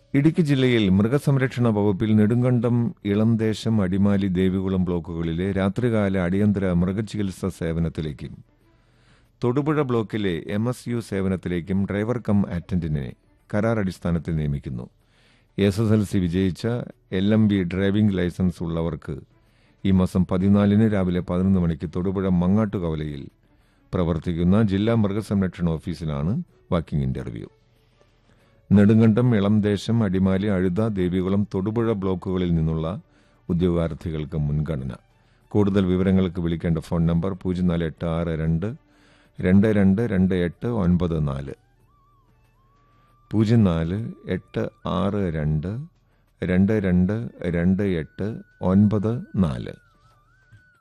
ഇടുക്കി ജില്ലയിൽ മൃഗസംരക്ഷണ വകുപ്പിൽ നെടുങ്കണ്ടം ഇളംദേശം അടിമാലി ദേവികുളം ബ്ലോക്കുകളിലെ രാത്രികാല അടിയന്തര മൃഗചികിത്സ സേവനത്തിലേക്കും തൊടുപുഴ ബ്ലോക്കിലെ എം എസ് യു സേവനത്തിലേക്കും ഡ്രൈവർ കം അറ്റൻഡിനെ കരാർ അടിസ്ഥാനത്തിൽ നിയമിക്കുന്നു എസ് എസ് എൽ സി വിജയിച്ച L M B driving licence ഉള്ളവർക്ക് ഈ മാസം പതിനാലിന് രാവിലെ പതിനൊന്ന് മണിക്ക് തൊടുപുഴ മങ്ങാട്ടുകവലയിൽ പ്രവർത്തിക്കുന്ന ജില്ലാ മൃഗസംരക്ഷണ ഓഫീസിലാണ് വാക്കിംഗ് ഇന്റർവ്യൂ നെടുങ്കണ്ടം ഇളംദേശം അടിമാലി അഴുത ദേവികുളം തൊടുപുഴ ബ്ലോക്കുകളിൽ നിന്നുള്ള ഉദ്യോഗാർത്ഥികൾക്ക് മുൻഗണന കൂടുതൽ വിവരങ്ങൾക്ക് വിളിക്കേണ്ട ഫോൺ നമ്പർ പൂജ്യം നാല് എട്ട് ആറ് രണ്ട് രണ്ട് രണ്ട് രണ്ട് എട്ട് ഒൻപത് നാല് പൂജ്യം നാല് എട്ട് ആറ് രണ്ട് രണ്ട് രണ്ട് രണ്ട് എട്ട് ഒൻപത് നാല്